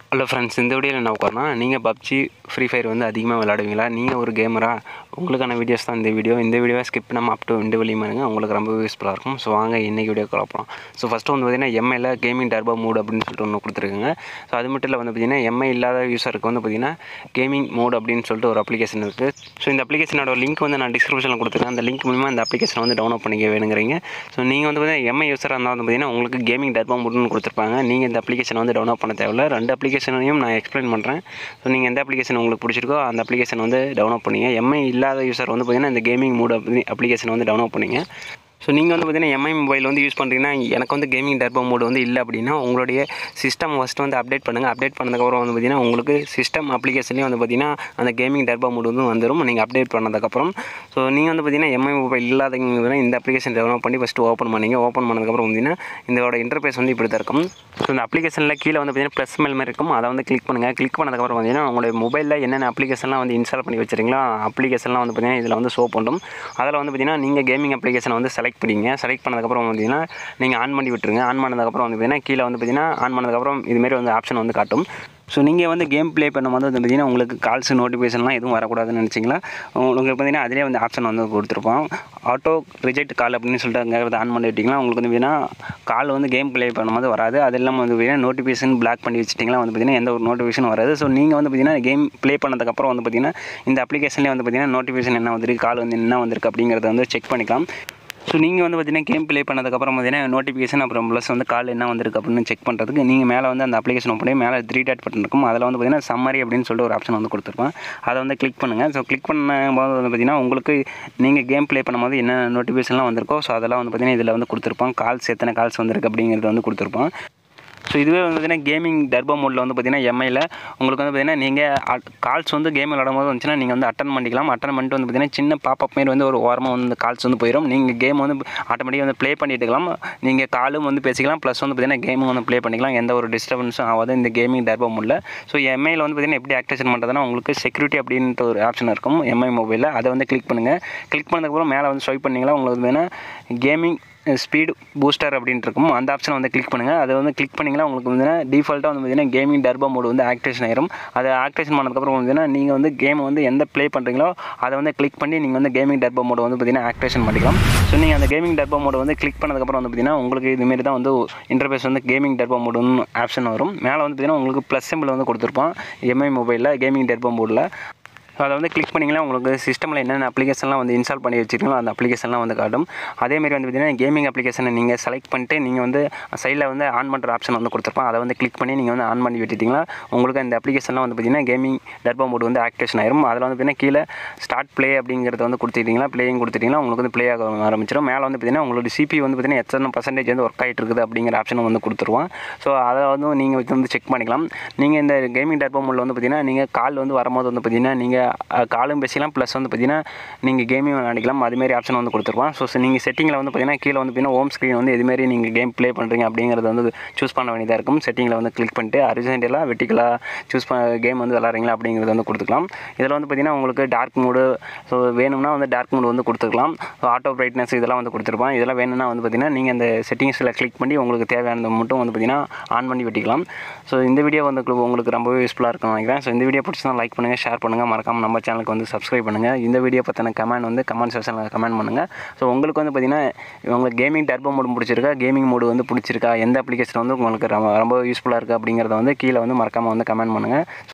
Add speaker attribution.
Speaker 1: hello friends இந்த வீடியோவில் என்ன உட்காரனா நீங்கள் பப்ஜி ஃப்ரீ ஃபயர் வந்து அதிகமாக விளையாடுவீங்களா நீங்கள் ஒரு கேமரா உங்களுக்கான வீடியோஸ் தான் இந்த வீடியோ இந்த வீடியோவை ஸ்கிப் நம்ம அப் டு இந்த வழியுமா இருங்க உங்களுக்கு ரொம்ப யூஸ்ஃபுல்லாக இருக்கும் ஸோ வாங்க இன்றைக்கி வீடியோ கலப்போம் ஸோ ஃபஸ்ட்டு வந்து பார்த்திங்கன்னா எம்ஐயில் கேமிங் டர்போ மோட் அப்படின்னு சொல்லிட்டு ஒன்று கொடுத்துருக்குங்க ஸோ அது மட்டும் இல்லை வந்து பார்த்திங்கன்னா எம்ஐ இல்லாத யூஸருக்கு வந்து பார்த்திங்கன்னா கேமிங் மோட் அப்படின்னு சொல்லிட்டு ஒரு அப்ளிகேஷன் இருக்குது ஸோ இந்த அப்ளிகேஷனோட லிங்க் வந்து நான் டிஸ்கிரிப்ஷனில் கொடுத்துருக்கேன் அந்த லிங்க் மூலிமா இந்த அப்ளிகேஷனை வந்து டவுன்லோட் பண்ணிக்க வேணுங்கிறீங்க ஸோ நீங்கள் வந்து பார்த்திங்கன்னா எம்ஐ யூஸராக இருந்தால் வந்து பார்த்திங்கன்னா உங்களுக்கு கேமிங் டர்போ மோட்னு கொடுத்துருப்பாங்க நீங்கள் இந்த அப்ளிகேஷனை வந்து டவுன்லோட் பண்ண தேவையில்ல ரெண்டு அப்ளிகேஷனையும் நான் எக்ஸ்பிளைன் பண்ணுறேன் ஸோ நீங்கள் எந்த அப்ளிகேஷன் உங்களுக்கு பிடிச்சிருக்கோ அந்த அப்ளிகேஷன் வந்து டவுன்லோட் பண்ணிங்க எம்ஐ இல்லாத யூஸர் வந்து பார்த்திங்கன்னா இந்த கேமிங் மூட் அப்ளிகேஷன் வந்து டவுன்லோட் பண்ணிங்க ஸோ நீங்கள் வந்து பார்த்தீங்கன்னா எம்ஐ மொபைல் வந்து யூஸ் பண்ணுறீங்கன்னா எனக்கு வந்து கேமிங் டர்போ மோடு வந்து இல்லை அப்படின்னா உங்களுடைய சிஸ்டம் ஃபஸ்ட்டு வந்து அப்டேட் பண்ணுங்கள் அப்டேட் பண்ணதுக்கப்புறம் வந்து பார்த்தீங்கன்னா உங்களுக்கு சிஸ்டம் அப்ளிகேஷன்லேயும் வந்து பார்த்தீங்கன்னா அந்த கேமிங் டர்போ மோடு வந்து வந்துடும் நீங்கள் அப்டேட் பண்ணதுக்கப்புறம் ஸோ நீங்கள் வந்து பார்த்தீங்கன்னா எம்ஐ மொபைல் இல்லாதவங்க இந்த அப்ளிகேஷன் டெவலப் பண்ணி ஃபஸ்ட்டு ஓப்பன் பண்ணிங்க ஓப்பன் பண்ணதுக்கப்புறம் பார்த்தீங்கன்னா இதோட இன்டர்ஃபேஸ் வந்து இப்படி தான் இருக்கும் ஸோ இந்த அப்ளிகேஷனில் கீழே வந்து பார்த்தீங்கன்னா ப்ளஸ் மேல் மாதிரி இருக்கும் அதை வந்து கிளிக் பண்ணுங்கள் கிளிக் பண்ணதுக்கப்புறம் பார்த்தீங்கன்னா உங்களுடைய மொபைலில் என்னென்ன அப்ளிகேஷன்லாம் வந்து இன்ஸ்டால் பண்ணி வச்சிருக்கீங்களோ அப்ளிகேஷன்லாம் வந்து பார்த்தீங்கன்னா இதில் வந்து ஷோ பண்ணும் அதில் வந்து பார்த்தீங்கன்னா நீங்கள் கேமிங் அப்ளிகேஷனை வந்து செலக்ட் பண்ணிங்க செலக்ட் பண்ணதுக்கப்புறம் பார்த்தீங்கன்னா நீங்கள் ஆன் பண்ணி விட்டுருங்க ஆன் பண்ணதுக்கப்புறம் வந்து பார்த்தீங்கன்னா கீழே வந்து பார்த்தீங்கன்னா ஆன் பண்ணதுக்கப்புறம் இதுமாரி வந்து ஆப்ஷன் வந்து காட்டும் ஸோ நீங்கள் வந்து கேம் ப்ளே பண்ணும்போது வந்து பார்த்தீங்கன்னா உங்களுக்கு கால்ஸ் நோட்டிஃபிகேஷன்லாம் எதுவும் வரக்கூடாதுன்னு நினச்சிங்களா உங்களுக்கு பார்த்தீங்கன்னா அதிலே வந்து ஆப்ஷன் வந்து கொடுத்துருப்போம் ஆட்டோ ரிஜெக்ட் கால் அப்படின்னு சொல்லிட்டு அங்கே வந்து ஆன் பண்ணி விட்டிங்கன்னா உங்களுக்கு வந்து பார்த்தீங்கன்னா கால் வந்து கேம் ப்ளே பண்ணும்போது வராது அது இல்லாமல் வந்து பார்த்தீங்கன்னா நோட்டிஃபிகேஷன் பிளாக் பண்ணி வச்சிட்டிங்களா வந்து பார்த்தீங்கன்னா எந்த ஒரு நோட்டிஃபிகேஷன் வராது ஸோ நீங்கள் வந்து பார்த்தீங்கன்னா கேம் ப்ளே பண்ணதுக்கப்புறம் வந்து பார்த்தீங்கன்னா இந்த அப்ளிகேஷன்லேயே வந்து பார்த்தீங்கன்னா நோட்டிஃபிகேஷன் என்ன வந்திருக்கு கால் வந்து என்ன வந்திருக்கு அப்படிங்கிறத வந்து செக் பண்ணிக்கலாம் ஸோ நீங்கள் வந்து பார்த்தீங்கன்னா கேம் ப்ளே பண்ணதுக்கப்புறம் பார்த்தீங்கன்னா நோட்டிஃபிகேஷன் அப்புறம் ப்ளஸ் வந்து கால் என்ன வந்திருக்கு அப்படின்னு செக் பண்ணுறதுக்கு நீங்கள் மேலே வந்து அந்த அப்ளிகேஷன் ஓப்பன் பண்ணி மேலே த்ரீ டாட் பட்டன் இருக்கும் அதில் வந்து பார்த்தீங்கன்னா சம்மரி அப்படின்னு சொல்லிட்டு ஒரு ஆப்ஷன் வந்து கொடுத்துருப்பேன் அதை வந்து கிளிக் பண்ணுங்கள் ஸோ கிளிக் பண்ணும்போது வந்து பார்த்தீங்கன்னா உங்களுக்கு நீங்கள் கேம் ப்ளே பண்ணும்போது என்ன நோட்டிஃபிகேஷன்லாம் வந்திருக்கோ ஸோ அதெல்லாம் வந்து பார்த்தீங்கன்னா இதில் வந்து கொடுத்துருப்போம் கால்ஸ் எத்தனை கால்ஸ் வந்திருக்கு அப்படிங்கிறது வந்து கொடுத்துருப்போம் ஸோ இதுவே வந்து பார்த்தீங்கன்னா கேமிங் டர்போ மோடில் வந்து பார்த்தீங்கன்னா எம்ஐயில் உங்களுக்கு வந்து பார்த்தீங்கன்னா நீங்கள் கால்ஸ் வந்து கேம் விளாடும் போது வந்துச்சுன்னா நீங்கள் வந்து அட்டன் பண்ணிக்கலாம் அட்டன் பண்ணிட்டு வந்து பார்த்தீங்கன்னா சின்ன பாப்பப் மாரி வந்து ஒரு ஓரமாக வந்து கால்ஸ் வந்து போயிடும் நீங்கள் கேம் வந்து ஆட்டோமேட்டிக்காக வந்து ப்ளே பண்ணிட்டுக்கலாம் நீங்கள் காலும் வந்து பேசிக்கலாம் ப்ளஸ் வந்து பார்த்தீங்கன்னா கேமும் வந்து ப்ளே பண்ணிக்கலாம் எந்த ஒரு டிஸ்டர்பன்ஸும் ஆகாது இந்த கேமிங் டர்போ மோடில் ஸோ எம்ஐயில் வந்து பார்த்தீங்கன்னா எப்படி ஆக்டிவேஷன் பண்ணுறதுனா உங்களுக்கு செக்யூரிட்டி அப்படின்ற ஒரு ஆப்ஷன் இருக்கும் எம்ஐ மொபைலில் அதை வந்து கிளிக் பண்ணுங்கள் கிளிக் பண்ணதுக்கப்புறம் மேலே வந்து ஸ்வைப் பண்ணிங்களா உங்களுக்கு வேணால் கேமிங் ஸ்பீடு பூஸ்டர் அப்படின்ட்டு இருக்கும் அந்த ஆப்ஷனை வந்து கிளிக் பண்ணுங்கள் அதை வந்து கிளிக் பண்ணிங்கன்னா உங்களுக்கு வந்து டிஃபால்ட்டாக வந்து பார்த்தீங்கன்னா கேமிங் டர்போ மோடு வந்து ஆக்டிவேஷன் ஆயிரும் அதை ஆக்டிவேஷன் பண்ணதுக்கப்புறம் பார்த்தீங்கன்னா நீங்கள் வந்து கேம் வந்து எந்த ப்ளே பண்ணுறீங்களோ அதை வந்து கிளிக் பண்ணி நீங்கள் வந்து கேமிங் டர்போ மோடு வந்து பார்த்தீங்கன்னா ஆக்டிவேஷன் பண்ணிக்கலாம் ஸோ நீங்கள் அந்த கேமிங் டர்போ மோடு வந்து கிளிக் பண்ணதுக்கப்புறம் வந்து பார்த்தீங்கன்னா உங்களுக்கு இதுமாரி தான் வந்து இன்டர்ஃபேஸ் வந்து கேமிங் டர்போ மோடுன்னு ஆப்ஷன் வரும் மேலே வந்து பார்த்தீங்கன்னா உங்களுக்கு ப்ளஸ் சிம்பிள் வந்து கொடுத்துருப்போம் எம்ஐ மொபைலில் கேமிங் டர்போ மோடில் ஸோ அதை வந்து கிளிக் பண்ணிங்கன்னா உங்களுக்கு சிஸ்டமில் என்னென்ன அப்ளிகேஷன்லாம் வந்து இன்ஸ்டால் பண்ணி வச்சிருக்கீங்களோ அந்த அப்ளிகேஷன்லாம் வந்து காட்டும் அதேமாரி வந்து பார்த்தீங்கன்னா கேமிங் அப்ளிகேஷனை நீங்கள் செலக்ட் பண்ணிட்டு நீங்கள் வந்து சைடில் வந்து ஆன் பண்ணுற ஆப்ஷன் வந்து கொடுத்துருப்போம் அதை வந்து கிளிக் பண்ணி நீங்கள் வந்து ஆன் பண்ணி விட்டுட்டிங்கன்னா உங்களுக்கு அந்த அப்ளிகேஷன்லாம் வந்து பார்த்தீங்கன்னா கேமிங் டர்போ மோடு வந்து ஆக்டிவேஷன் ஆயிரும் அதில் வந்து பார்த்தீங்கன்னா கீழே ஸ்டார்ட் ப்ளே அப்படிங்கிறத வந்து கொடுத்துட்டிங்கன்னா ப்ளேயிங் கொடுத்துட்டிங்கன்னா உங்களுக்கு வந்து ப்ளே ஆக ஆரம்பிச்சிடும் மேலே வந்து பார்த்தீங்கன்னா உங்களோட சிபி வந்து பார்த்தீங்கன்னா எத்தனை பர்சன்டேஜ் வந்து ஒர்க் ஆகிட்டு இருக்குது அப்படிங்கிற ஆப்ஷனும் வந்து கொடுத்துருவோம் ஸோ அதை வந்து நீங்கள் வந்து செக் பண்ணிக்கலாம் நீங்கள் இந்த கேமிங் டர்போ மோடில் வந்து பார்த்தீங்கன்னா நீங்கள் கால் வந்து வரும்போது வந்து பார்த்தீங்கன்னா நீங்கள் காலும் பேசிக்கலாம் ப்ளஸ் வந்து பார்த்தீங்கன்னா நீங்கள் கேமிங் விளையாடிக்கலாம் அதுமாரி ஆப்ஷன் வந்து கொடுத்துருப்போம் ஸோ நீங்கள் செட்டிங்கில் வந்து பார்த்தீங்கன்னா கீழே வந்து பார்த்தீங்கன்னா ஹோம் ஸ்க்ரீன் வந்து எதுமாரி நீங்கள் கேம் ப்ளே பண்ணுறீங்க அப்படிங்கிறத வந்து சூஸ் பண்ண வேண்டியதாக இருக்கும் செட்டிங்கில் வந்து கிளிக் பண்ணிட்டு அரிஜென்டலாக வெட்டிக்கலாக சூஸ் பண்ண கேம் வந்து விளாட்றீங்களா அப்படிங்கிறத வந்து கொடுத்துக்கலாம் இதில் வந்து பார்த்தீங்கன்னா உங்களுக்கு டார்க் மூடு ஸோ வேணும்னா வந்து டார்க் மூடு வந்து கொடுத்துக்கலாம் ஸோ ஆட்டோ பிரைட்னஸ் இதெல்லாம் வந்து கொடுத்துருப்போம் இதெல்லாம் வேணும்னா வந்து பார்த்தீங்கன்னா நீங்கள் அந்த செட்டிங்ஸில் கிளிக் பண்ணி உங்களுக்கு தேவையானது மட்டும் வந்து பார்த்தீங்கன்னா ஆன் பண்ணி வெட்டிக்கலாம் ஸோ இந்த வீடியோ வந்து உங்களுக்கு ரொம்பவே யூஸ்ஃபுல்லாக இருக்கும் நினைக்கிறேன் ஸோ இந்த வீடியோ பிடிச்சா லைக் பண்ணுங்கள் ஷேர் பண்ணுங்கள் மறக்காமல் நம்ம சேனலுக்கு வந்து சப்ஸ்கிரைப் பண்ணுங்கள் இந்த வீடியோ பற்றின கமெண்ட் வந்து கமெண்ட் செக்ஷனில் கமெண்ட் பண்ணுங்கள் ஸோ உங்களுக்கு வந்து பார்த்தீங்கன்னா உங்களுக்கு கேமிங் டர்போ மோடு பிடிச்சிருக்கா கேமிங் மோடு வந்து பிடிச்சிருக்கா எந்த அப்ளிகேஷன் வந்து உங்களுக்கு ரொம்ப ரொம்ப யூஸ்ஃபுல்லாக இருக்குது அப்படிங்கிறத வந்து கீழே வந்து மறக்காமல் வந்து கமெண்ட் பண்ணுங்கள்